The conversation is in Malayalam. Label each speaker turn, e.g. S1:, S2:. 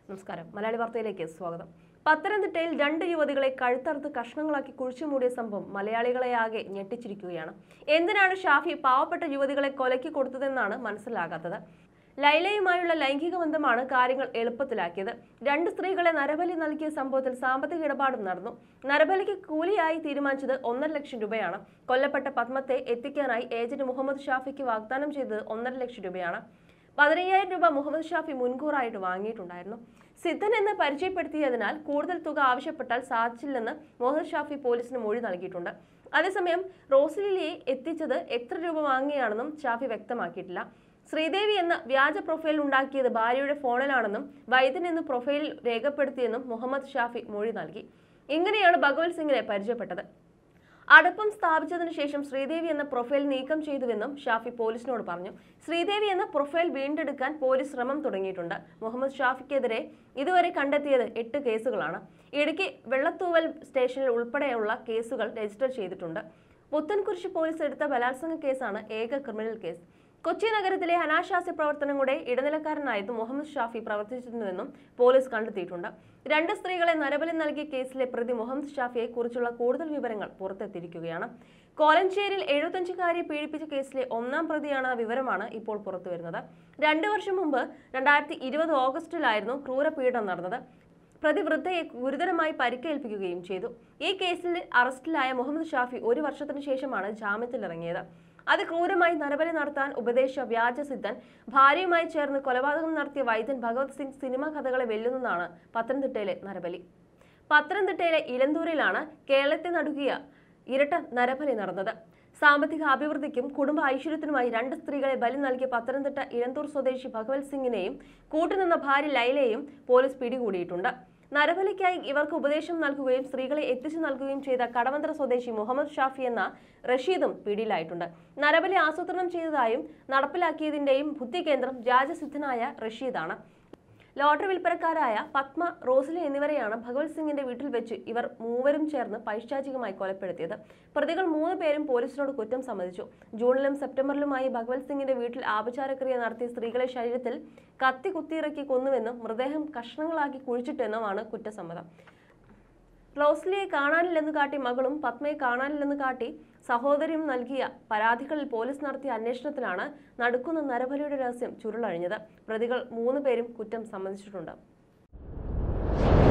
S1: നമസ്കാരം മലയാളി വാർത്തയിലേക്ക് സ്വാഗതം പത്തനംതിട്ടയിൽ രണ്ട് യുവതികളെ കഴുത്തറുത്ത് കഷ്ണങ്ങളാക്കി കുഴിച്ചുമൂടിയ സംഭവം മലയാളികളെ ആകെ ഞെട്ടിച്ചിരിക്കുകയാണ് എന്തിനാണ് ഷാഫി പാവപ്പെട്ട യുവതികളെ കൊലക്കി കൊടുത്തതെന്നാണ് മനസ്സിലാകാത്തത് ലൈലയുമായുള്ള ലൈംഗിക ബന്ധമാണ് കാര്യങ്ങൾ എളുപ്പത്തിലാക്കിയത് രണ്ട് സ്ത്രീകളെ നരബലി നൽകിയ സംഭവത്തിൽ സാമ്പത്തിക ഇടപാടും നടന്നു നരബലിക്ക് കൂലിയായി തീരുമാനിച്ചത് ഒന്നര ലക്ഷം രൂപയാണ് കൊല്ലപ്പെട്ട പത്മത്തെ എത്തിക്കാനായി ഏജന്റ് മുഹമ്മദ് ഷാഫിക്ക് വാഗ്ദാനം ചെയ്തത് ഒന്നര ലക്ഷം രൂപയാണ് പതിനയ്യായിരം രൂപ മുഹമ്മദ് ഷാഫി മുൻകൂറായിട്ട് വാങ്ങിയിട്ടുണ്ടായിരുന്നു സിദ്ധൻ എന്ന് പരിചയപ്പെടുത്തിയതിനാൽ കൂടുതൽ തുക ആവശ്യപ്പെട്ടാൽ സാധിച്ചില്ലെന്ന് മുഹമ്മദ് ഷാഫി പോലീസിന് മൊഴി നൽകിയിട്ടുണ്ട് അതേസമയം റോസ്ലിലിയെ എത്തിച്ചത് എത്ര രൂപ വാങ്ങിയാണെന്നും ഷാഫി വ്യക്തമാക്കിയിട്ടില്ല ശ്രീദേവി എന്ന വ്യാജ പ്രൊഫൈൽ ഉണ്ടാക്കിയത് ഭാര്യയുടെ ഫോണിലാണെന്നും വൈദ്യൻ എന്ന് പ്രൊഫൈലിൽ രേഖപ്പെടുത്തിയെന്നും മുഹമ്മദ് ഷാഫി മൊഴി നൽകി ഇങ്ങനെയാണ് ഭഗവത് സിംഗിനെ പരിചയപ്പെട്ടത് അടുപ്പം സ്ഥാപിച്ചതിനു ശേഷം ശ്രീദേവി എന്ന പ്രൊഫൈൽ നീക്കം ചെയ്തുവെന്നും ഷാഫി പോലീസിനോട് പറഞ്ഞു ശ്രീദേവി എന്ന പ്രൊഫൈൽ വീണ്ടെടുക്കാൻ പോലീസ് ശ്രമം തുടങ്ങിയിട്ടുണ്ട് മുഹമ്മദ് ഷാഫിക്കെതിരെ ഇതുവരെ കണ്ടെത്തിയത് എട്ട് കേസുകളാണ് ഇടുക്കി വെള്ളത്തൂവൽ സ്റ്റേഷനിൽ ഉൾപ്പെടെയുള്ള കേസുകൾ രജിസ്റ്റർ ചെയ്തിട്ടുണ്ട് പുത്തൻകുരിശ് പോലീസ് എടുത്ത ബലാത്സംഗ കേസാണ് ഏക ക്രിമിനൽ കേസ് കൊച്ചി നഗരത്തിലെ അനാശാസ്യ പ്രവർത്തനങ്ങളുടെ ഇടനിലക്കാരനായിരുന്നു മുഹമ്മദ് ഷാഫി പ്രവർത്തിച്ചിരുന്നുവെന്നും പോലീസ് കണ്ടെത്തിയിട്ടുണ്ട് രണ്ട് സ്ത്രീകളെ നരബലി നൽകിയ കേസിലെ പ്രതി മുഹമ്മദ് ഷാഫിയെ കുറിച്ചുള്ള കൂടുതൽ വിവരങ്ങൾ പുറത്തെത്തിയിരിക്കുകയാണ് കോലഞ്ചേരിയിൽ എഴുപത്തഞ്ചുകാരിയെ പീഡിപ്പിച്ച കേസിലെ ഒന്നാം പ്രതിയാണ് വിവരമാണ് ഇപ്പോൾ പുറത്തുവരുന്നത് രണ്ടു വർഷം മുമ്പ് രണ്ടായിരത്തി ഇരുപത് ഓഗസ്റ്റിലായിരുന്നു ക്രൂരപീഡനം നടന്നത് പ്രതി വൃദ്ധയെ ഗുരുതരമായി പരിക്കേൽപ്പിക്കുകയും ചെയ്തു ഈ കേസിൽ അറസ്റ്റിലായ മുഹമ്മദ് ഷാഫി ഒരു വർഷത്തിനു ശേഷമാണ് ജാമ്യത്തിലിറങ്ങിയത് അതിക്രൂരമായി നരബലി നടത്താൻ ഉപദേശിച്ച വ്യാജസിദ്ധൻ ഭാര്യയുമായി ചേർന്ന് കൊലപാതകം നടത്തിയ വൈദ്യൻ ഭഗവത് സിംഗ് സിനിമാ കഥകളെ വെല്ലുന്നതാണ് പത്തനംതിട്ടയിലെ നരബലി പത്തനംതിട്ടയിലെ ഇലന്തൂരിലാണ് കേരളത്തെ നടുക്കിയ ഇരട്ട നരബലി നടന്നത് സാമ്പത്തിക അഭിവൃദ്ധിക്കും കുടുംബ ഐശ്വര്യത്തിനുമായി രണ്ട് സ്ത്രീകളെ ബലി നൽകിയ പത്തനംതിട്ട ഇലന്തൂർ സ്വദേശി ഭഗവത് സിംഗിനെയും കൂട്ടുനിന്ന ഭാര്യ ലൈലയെയും പോലീസ് പിടികൂടിയിട്ടുണ്ട് നരബലിക്കായി ഇവർക്ക് ഉപദേശം നൽകുകയും സ്ത്രീകളെ എത്തിച്ചു നൽകുകയും ചെയ്ത കടവന്ത്ര സ്വദേശി മുഹമ്മദ് ഷാഫി എന്ന റഷീദും പിടിയിലായിട്ടുണ്ട് നരബലി ആസൂത്രണം ചെയ്തതായും നടപ്പിലാക്കിയതിന്റെയും ബുദ്ധികേന്ദ്രം രാജസിദ്ധനായ റഷീദാണ് ലോട്ടറി വിൽപ്പനക്കാരായ പത്മ റോസ്ലി എന്നിവരെയാണ് ഭഗവത് സിംഗിന്റെ വീട്ടിൽ വെച്ച് ഇവർ മൂവരും ചേർന്ന് പൈശാചികമായി കൊലപ്പെടുത്തിയത് പ്രതികൾ മൂന്ന് പേരും പോലീസിനോട് കുറ്റം സമ്മതിച്ചു ജൂണിലും സെപ്റ്റംബറിലുമായി ഭഗവത് സിംഗിന്റെ വീട്ടിൽ ആപചാരക്രിയ നടത്തിയ സ്ത്രീകളെ ശരീരത്തിൽ കത്തി കുത്തിയിറക്കി കൊന്നുവെന്നും മൃതദേഹം കഷ്ണങ്ങളാക്കി കുഴിച്ചിട്ടെന്നുമാണ് കുറ്റസമ്മതം റോസ്ലിയെ കാണാനില്ലെന്ന് കാട്ടി മകളും പത്മയെ കാണാനില്ലെന്ന് കാട്ടി സഹോദരിയും നൽകിയ പരാതികളിൽ പോലീസ് നടത്തിയ അന്വേഷണത്തിലാണ് നടുക്കുന്ന നരബലിയുടെ രഹസ്യം ചുരുളഴിഞ്ഞത് പ്രതികൾ മൂന്ന് പേരും കുറ്റം സമ്മതിച്ചിട്ടുണ്ട്